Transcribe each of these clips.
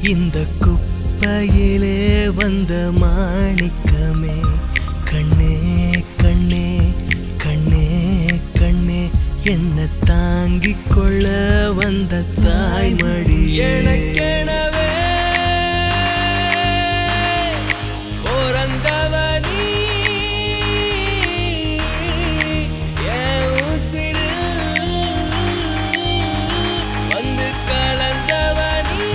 இந்த குப்பையிலே வந்த மாணிக்கமே கண்ணே கண்ணே கண்ணே கண்ணே என்ன தாங்கிக் கொள்ள வந்த தாய்மடி எனக்கெனவே பிறந்தவனி என் உசிரில் வந்து கலந்தவனி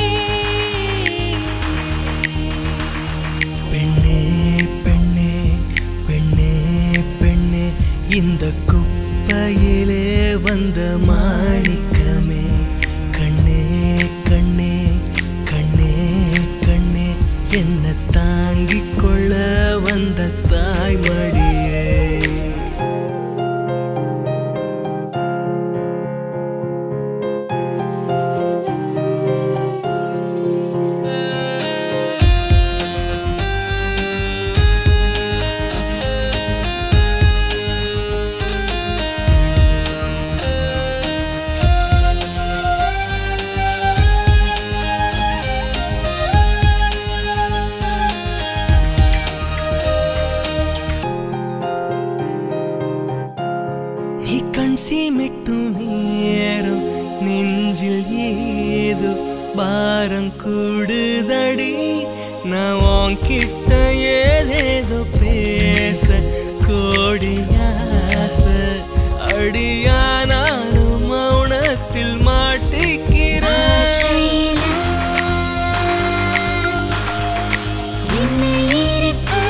பெண்ணே பெண்ணே பெண்ணே பெண்ணே இந்த குப்பையிலே வந்த மாணிக்கமே கண்ணே கண்ணே கண்ணே கண்ணே என்ன தாங்கிக் கொள்ள வந்த தாய்மடியே நீ கண் சீமிட்டும் நேரம் நெஞ்சில் ஏதோ பாரம் கூடுதடி நான் உன்கிட்ட ஏதேதோ பேச கோடியாச அடியானாலும் மௌனத்தில் மாட்டிக்கிறேன் ஆசையில என்ன இருக்கு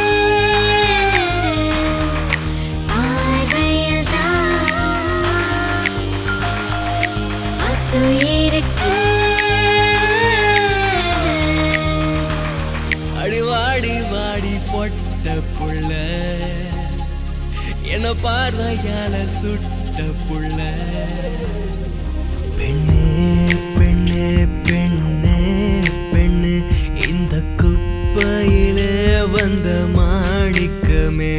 பார்வையில்தான் அத்துயிருக்கு அடி வாடி வாடி பொட்ட புள்ள என்ன பார்வையால சுட்ட புள்ள பெண்ணே பெண்ணே பெண்ணே பெண்ணு இந்த குப்பையிலே வந்த மாணிக்கமே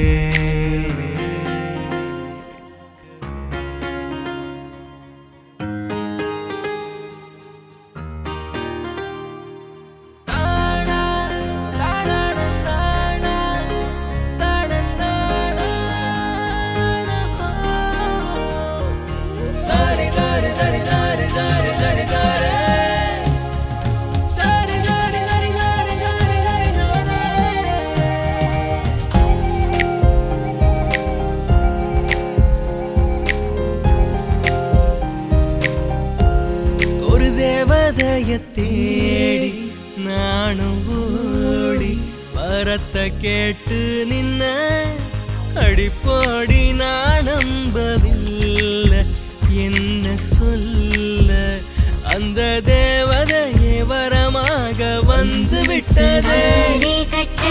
ஒரு தேவதைய தேடி நானும் ஓடி வரத்தை கேட்டு நின்ன அடிப்போடி நான் நம்பவில்லை என்ன சொல்ல அந்த தேவதையே வரமாக வந்து விட்டதே தாலி கட்ட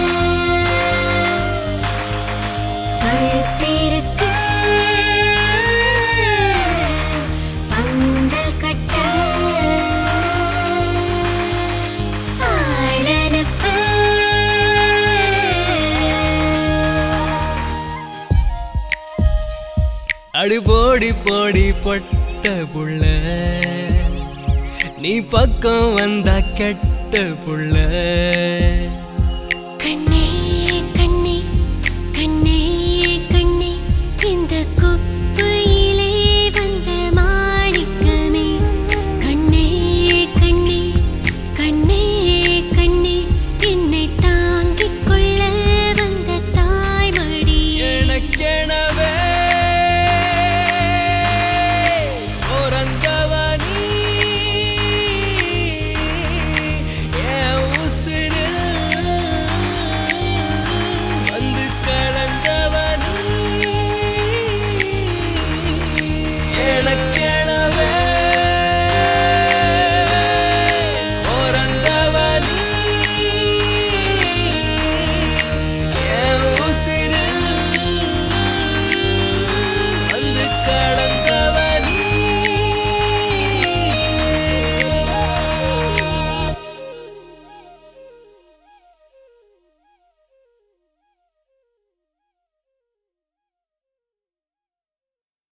கழுத்திருக்கு பந்தல் கட்ட ஆளனுப்பு அடி போடி போடி பொட்ட புள்ள நீ பக்கம் வந்தா கெட்ட புள்ள